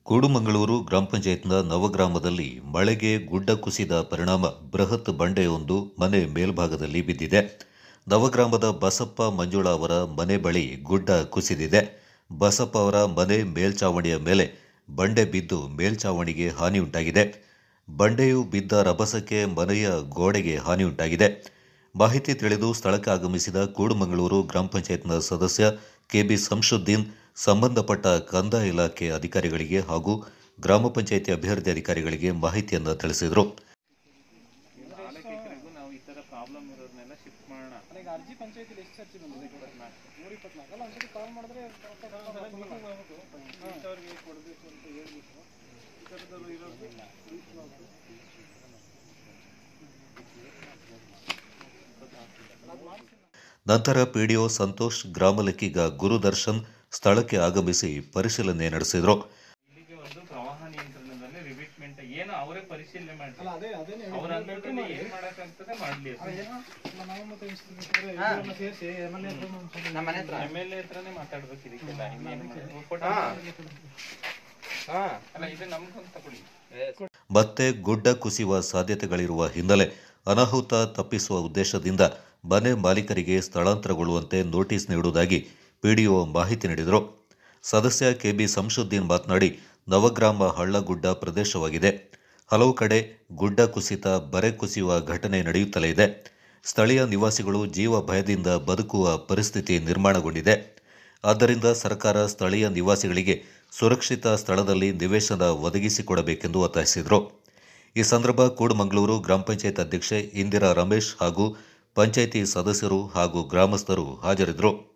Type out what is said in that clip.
ಕೂಡುಮಂಗಳೂರು ಗ್ರಾಮ ಪಂಚಾಯತ್ನ ನವಗ್ರಾಮದಲ್ಲಿ ಮಳೆಗೆ ಗುಡ್ಡ ಕುಸಿದ ಪರಿಣಾಮ ಬೃಹತ್ ಬಂಡೆಯೊಂದು ಮನೆ ಮೇಲ್ಭಾಗದಲ್ಲಿ ಬಿದ್ದಿದೆ ನವಗ್ರಾಮದ ಬಸಪ್ಪ ಮಂಜುಳಾ ಅವರ ಮನೆ ಬಳಿ ಗುಡ್ಡ ಕುಸಿದಿದೆ ಬಸಪ್ಪ ಅವರ ಮನೆ ಮೇಲ್ಚಾವಣಿಯ ಮೇಲೆ ಬಂಡೆ ಬಿದ್ದು ಮೇಲ್ಚಾವಣಿಗೆ ಹಾನಿಯುಂಟಾಗಿದೆ ಬಂಡೆಯು ಬಿದ್ದ ರಭಸಕ್ಕೆ ಮನೆಯ ಗೋಡೆಗೆ ಹಾನಿಯುಂಟಾಗಿದೆ ಮಾಹಿತಿ ತಿಳಿದು ಸ್ಥಳಕ್ಕೆ ಆಗಮಿಸಿದ ಕೂಡುಮಂಗಳೂರು ಗ್ರಾಮ ಪಂಚಾಯತ್ನ ಸದಸ್ಯ ಕೆಬಿ ಸಂಶುದ್ದೀನ್ ಸಂಬಂಧಪಟ್ಟ ಕಂದಾಯ ಇಲಾಖೆ ಅಧಿಕಾರಿಗಳಿಗೆ ಹಾಗೂ ಗ್ರಾಮ ಪಂಚಾಯತಿ ಅಭಿವೃದ್ಧಿ ಅಧಿಕಾರಿಗಳಿಗೆ ಮಾಹಿತಿಯನ್ನು ತಿಳಿಸಿದರು ನಾಲ್ಕು ಎಕರೆಗೂ ನಾವು ಈ ಥರ ಪ್ರಾಬ್ಲಮ್ ಇರೋದನ್ನೆಲ್ಲ ಶಿಫ್ಟ್ ಮಾಡೋಣ ಈಗ ಅರ್ಜಿ ಪಂಚಾಯತಿಲಿ ಎಷ್ಟು ಸರ್ಚ್ ಬಂದಿದೆ ನೂರ ಇಪ್ಪತ್ನಾಲ್ಕು ಅಲ್ಲ ಒಂದ್ಸತಿ ಕಾಲ್ ಮಾಡಿದ್ರೆ ಅವ್ರಿಗೆ ಕೊಡಬೇಕು ಅಂತ ಹೇಳ್ಬಿಟ್ಟು ಈ ಥರದವ್ರು ಇರೋದು ನಂತರ ಪಿಡಿಒ ಸಂತೋಷ್ ಗ್ರಾಮ ಲೆಕ್ಕಿಗ ಗುರುದರ್ಶನ್ ಸ್ಥಳಕ್ಕೆ ಆಗಮಿಸಿ ಪರಿಶೀಲನೆ ನಡೆಸಿದರು ಇಲ್ಲಿಗೆ ಒಂದು ಪ್ರವಾಹ ನಿಯಂತ್ರಣದಲ್ಲಿ ರಿವಿಟ್ಮೆಂಟ್ ಏನು ಅವರೇ ಪರಿಶೀಲನೆ ಅಲ್ಲ ಮಾಡ್ತಾರೆ ಅದೇ ಅದೇನೆ ಅವ್ರ ಅಂಡರ್ದಲ್ಲಿ ಏನ್ ಮಾಡಕ್ಕಾಗ್ತದೆ ಮಾಡ್ಲಿ ನಾವು ಮತ್ತೆ ಇವ್ರನ್ನ ಸೇರಿಸಿ M L A M L A ಹತ್ರನೇ ಮಾತಾಡ್ಬೇಕು ಇದಕ್ಕೆಲ್ಲ ಇನ್ನೇನು ಮಾಡೋದು? ಫೋಟೋ ಅಲ್ಲ ಇದು ನಮ್ಗೊಂದು ತಗೊಳ್ಳಿ ಮತ್ತೆ ಗುಡ್ಡ ಕುಸಿಯುವ ಸಾಧ್ಯತೆಗಳಿರುವ ಹಿನ್ನೆಲೆ ಅನಾಹುತ ತಪ್ಪಿಸುವ ಉದ್ದೇಶದಿಂದ ಮನೆ ಮಾಲೀಕರಿಗೆ ಸ್ಥಳಾಂತರಗೊಳ್ಳುವಂತೆ ನೋಟಿಸ್ ನೀಡುವುದಾಗಿ ಪಿಡಿಒ ಮಾಹಿತಿ ನೀಡಿದರು ಸದಸ್ಯ ಕೆಬಿ ಸಂಶುದ್ದೀನ್ ಮಾತನಾಡಿ ನವಗ್ರಾಮ ಹಳ್ಳಗುಡ್ಡ ಪ್ರದೇಶವಾಗಿದೆ ಹಲವು ಕಡೆ ಗುಡ್ಡ ಕುಸಿತ ಬರೆ ಕುಸಿಯುವ ಘಟನೆ ನಡೆಯುತ್ತಲೇ ಇದೆ ಸ್ಥಳೀಯ ನಿವಾಸಿಗಳು ಜೀವ ಭಯದಿಂದ ಬದುಕುವ ಪರಿಸ್ಥಿತಿ ನಿರ್ಮಾಣಗೊಂಡಿದೆ ಆದ್ದರಿಂದ ಸರ್ಕಾರ ಸ್ಥಳೀಯ ನಿವಾಸಿಗಳಿಗೆ ಸುರಕ್ಷಿತ ಸ್ಥಳದಲ್ಲಿ ನಿವೇಶನ ಒದಗಿಸಿಕೊಡಬೇಕೆಂದು ಒತ್ತಾಯಿಸಿದರು ಈ ಸಂದರ್ಭ ಕೂಡುಮಂಗಳೂರು ಗ್ರಾಮ ಪಂಚಾಯತ್ ಅಧ್ಯಕ್ಷೆ ಇಂದಿರಾ ರಮೇಶ್ ಹಾಗೂ ಪಂಚಾಯಿತಿ ಸದಸ್ಯರು ಹಾಗೂ ಗ್ರಾಮಸ್ಥರು ಹಾಜರಿದ್ದರು